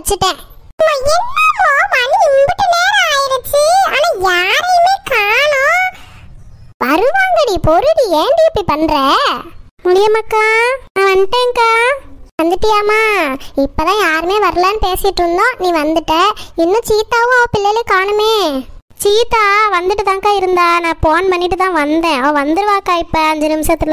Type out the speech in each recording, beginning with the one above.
வச்சுட்டேன் என்னமோ மணி இம்புட்டு நேரம் ஆயிடுச்சு ஆனா யாரையுமே காணோம் வருவாங்கடி பொருடி ஏன்டி இப்படி பண்ற முடியுமாக்கா நான் வந்துட்டேன்க்கா வந்துட்டியாமா இப்பதான் யாருமே வரலன்னு பேசிட்டு இருந்தோம் நீ வந்துட்ட இன்னும் சீதாவும் அவ பிள்ளைகளும் காணுமே சீதா வந்துட்டு தான்க்கா இருந்தா நான் போன் பண்ணிட்டு தான் வந்தேன் அவ வந்துருவாக்கா இப்ப அஞ்சு நிமிஷத்துல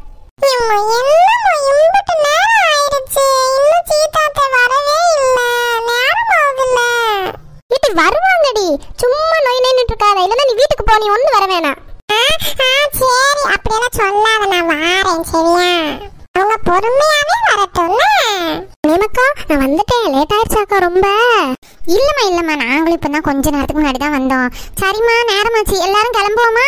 வீட்டு வருவாங்கடி சும்மா நோய் நின்னுட்டு இருக்காத இல்லைன்னா நீ வீட்டுக்கு போ நீ ஒண்ணு வர வேணாம் சரி அப்படியெல்லாம் சொல்லாத நான் வாரேன் சரியா அவங்க பொறுமையாவே வரட்டும்ல நேமக்கா நான் வந்துட்டேன் லேட் ஆயிடுச்சாக்கா ரொம்ப இல்லம்மா இல்லம்மா நாங்களும் இப்பதான் கொஞ்ச நேரத்துக்கு முன்னாடி தான் வந்தோம் சரிம்மா நேரமாச்சு எல்லாரும் கிளம்புவோமா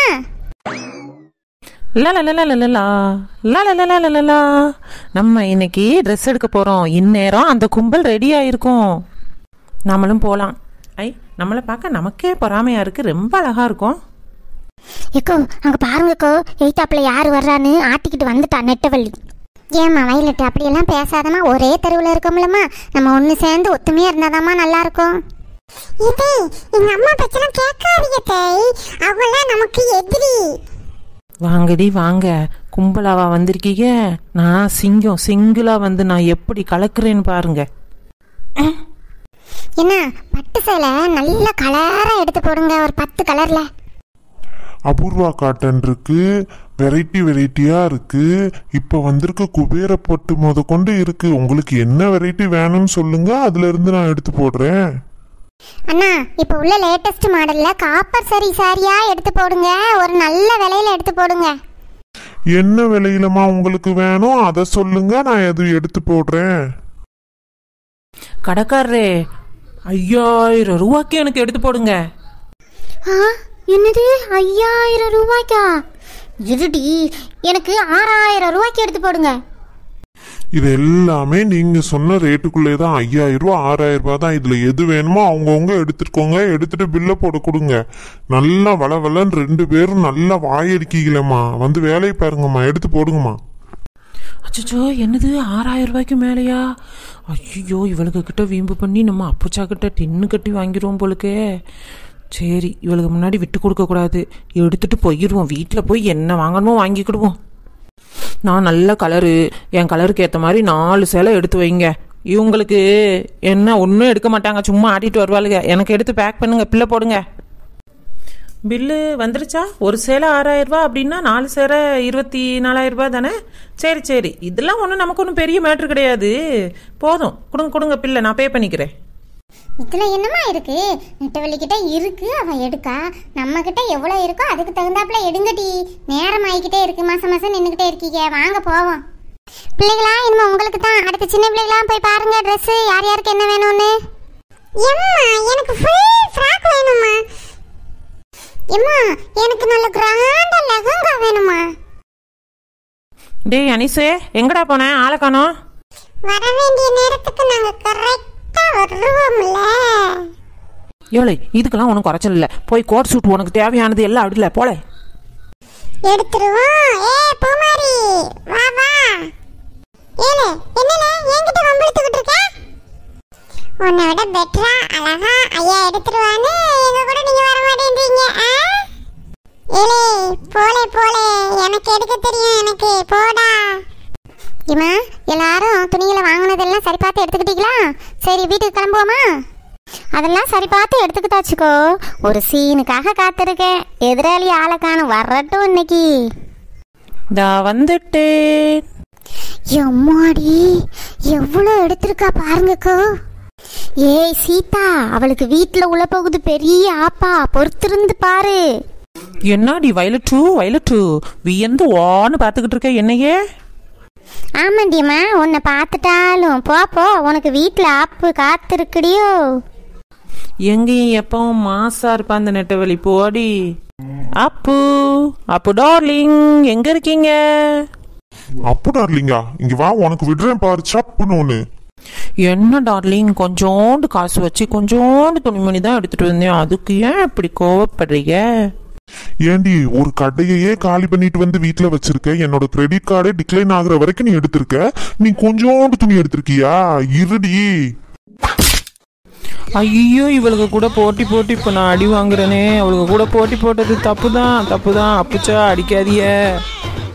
லலலலலலலா, லலலலலலலா. நம்ம இன்னைக்கு ட்ரெஸ் எடுக்க போறோம் இந்நேரம் அந்த கும்பல் ரெடி ஆயிருக்கும் நம்மளும் போலாம் ஐ நம்மளை பார்க்க நமக்கே பொறாமையா இருக்கு ரொம்ப அழகா இருக்கும் ஏக்கோ அங்க பாருங்கக்கோ எய்தாப்புல யார் வர்றான்னு ஆட்டிக்கிட்டு வந்துட்டா நெட்டவள்ளி ஏம்மா வயலட்டு அப்படியெல்லாம் பேசாதம்மா ஒரே தெருவில் இருக்கோம்லம்மா நம்ம ஒன்று சேர்ந்து ஒத்துமையாக இருந்தாதாம்மா நல்லா இருக்கும் இது எங்க அம்மா பிரச்சனை கேட்காதீங்க தேய் அவங்களாம் நமக்கு எதிரி வாங்கடி வாங்க கும்பலாவா வந்திருக்கீங்க நான் சிங்கம் சிங்கிளா வந்து நான் எப்படி கலக்குறேன்னு பாருங்க என்ன பட்டு சேலை நல்ல கலரா எடுத்து போடுங்க ஒரு பத்து கலர்ல அபூர்வா காட்டன் இருக்கு வெரைட்டி வெரைட்டியா இருக்கு இப்ப வந்திருக்க குபேர பொட்டு முத கொண்டு இருக்கு உங்களுக்கு என்ன வெரைட்டி வேணும்னு சொல்லுங்க அதுல இருந்து நான் எடுத்து போடுறேன் அண்ணா இப்போ உள்ள லேட்டஸ்ட் மாடல்ல காப்பர் சரி சாரியா எடுத்து போடுங்க ஒரு நல்ல விலையில எடுத்து போடுங்க என்ன விலையிலமா உங்களுக்கு வேணும் அதை சொல்லுங்க நான் எது எடுத்து போடுறேன் கடைக்காரரே ஐயாயிரம் ரூபாய்க்கு எனக்கு எடுத்து போடுங்க ஆ என்னது ஐயாயிரம் ரூபாய்க்கா இருடி எனக்கு ஆறாயிரம் ரூபாய்க்கு எடுத்து போடுங்க இது எல்லாமே நீங்க சொன்ன ரேட்டுக்குள்ளே தான் ஐயாயிரம் ரூபா ஆறாயிரம் ரூபாய் தான் இதுல எது வேணுமோ அவங்கவுங்க எடுத்துக்கோங்க எடுத்துட்டு பில்ல போட கொடுங்க நல்லா வள வளன்னு ரெண்டு பேரும் நல்லா வாயடிக்கீங்களேம்மா வந்து வேலையை பாருங்கம்மா எடுத்து போடுங்கம்மா அச்சச்சோ என்னது ஆறாயிரம் ரூபாய்க்கு மேலையா ஐயோ இவளுக்கு கிட்ட வீம்பு பண்ணி நம்ம அப்புச்சா கிட்ட டின்னு கட்டி வாங்கிடுவோம் போலுக்கே சரி இவளுக்கு முன்னாடி விட்டு கொடுக்க கூடாது எடுத்துட்டு போயிடுவோம் வீட்டில் போய் என்ன வாங்கணுமோ வாங்கிக்கிடுவோம் நான் நல்ல கலரு என் கலருக்கு ஏற்ற மாதிரி நாலு சேலை எடுத்து வைங்க இவங்களுக்கு என்ன ஒன்றும் எடுக்க மாட்டாங்க சும்மா ஆட்டிட்டு வருவாளுங்க எனக்கு எடுத்து பேக் பண்ணுங்க பிள்ளை போடுங்க பில்லு வந்துருச்சா ஒரு சேலை ஆறாயிரம் ரூபாய் அப்படின்னா நாலு சேலை இருபத்தி நாலாயிரம் ரூபாய் தானே சரி சரி இதெல்லாம் ஒன்றும் நமக்கு ஒன்றும் பெரிய மேட்ரு கிடையாது போதும் கொடுங்க கொடுங்க பிள்ளை நான் பே பண்ணிக்கிறேன் இதுல என்னமா இருக்கு நெட்டவள்ளி கிட்ட இருக்கு அவ எடுக்கா நம்ம கிட்ட எவ்வளவு இருக்கோ அதுக்கு தகுந்தாப்புல எடுங்கடி நேரம் ஆகிக்கிட்டே இருக்கு மாசம் மாசம் நின்னுகிட்டே இருக்கீங்க வாங்க போவோம் பிள்ளைகளா இனிமே உங்களுக்கு தான் அடுத்த சின்ன பிள்ளைகளா போய் பாருங்க Dress யார் யாருக்கு என்ன வேணும்னு எம்மா எனக்கு ஃபுல் ஃப்ராக் வேணுமா எம்மா எனக்கு நல்ல கிராண்டா லெஹங்கா வேணுமா டேய் அனிசே எங்கடா போனேன் ஆளை காணோம் வர வேண்டிய நேரத்துக்கு நாங்க கரெக்டா வருவோம்ல ஏழை இதுக்கெல்லாம் ஒன்றும் குறைச்சல் இல்லை போய் கோட் சூட் உனக்கு தேவையானது எல்லாம் அப்படில போல எடுத்துருவோம் ஏ பூமாரி வா வா ஏலே என்னலே என்கிட்ட வம்பிழுத்துக்கிட்டு இருக்க உன்னை விட பெட்டரா அழகா ஐயா எடுத்துருவான்னு எங்க கூட நீங்க வர மாட்டேன்றீங்க ஆ? ஏலே போலே போலே எனக்கு எடுக்க தெரியும் எனக்கு போடா இம்மா எல்லாரும் துணிகளை வாங்கினதெல்லாம் சரி பார்த்து எடுத்துக்கிட்டீங்களா சரி வீட்டுக்கு கிளம்புவோமா அதெல்லாம் சரி பார்த்து எடுத்துக்கிட்டாச்சுக்கோ ஒரு சீனுக்காக காத்திருக்கேன் எதிராளி ஆளை காணும் வரட்டும் இன்னைக்கு தா வந்துட்டேன் எம்மாடி எவ்வளோ எடுத்திருக்கா பாருங்கக்கோ ஏய் சீதா அவளுக்கு வீட்டில் உள்ள போகுது பெரிய ஆப்பா பொறுத்திருந்து பாரு என்னடி வயலட்டு வயலட்டு வியந்து ஓன்னு பார்த்துக்கிட்டு இருக்க என்னையே ஆமாண்டியம்மா உன்னை பார்த்துட்டாலும் போ போ உனக்கு வீட்டில் ஆப்பு காத்திருக்குடியோ எங்கேயும் எப்பவும் மாசா இருப்பா அந்த நெட்டவெளி போடி அப்பு அப்பு டார்லிங் எங்க இருக்கீங்க அப்பு டார்லிங்கா இங்க வா உனக்கு விடுறேன் பாரு சப்புன்னு ஒண்ணு என்ன டார்லிங் கொஞ்சோண்டு காசு வச்சு கொஞ்சோண்டு துணிமணி தான் எடுத்துட்டு வந்தேன் அதுக்கு ஏன் இப்படி கோவப்படுறீங்க ஏண்டி ஒரு கடையையே காலி பண்ணிட்டு வந்து வீட்ல வச்சிருக்க என்னோட கிரெடிட் கார்டே டிக்ளைன் ஆகுற வரைக்கும் நீ எடுத்திருக்க நீ கொஞ்சோண்டு துணி எடுத்திருக்கியா இருடி ஐயோ இவளுக்கு கூட போட்டி போட்டு இப்போ நான் அடி வாங்குறேனே அவளுக்கு கூட போட்டி போட்டது தப்பு தான் தப்பு தான் அப்புச்சா அடிக்காதிய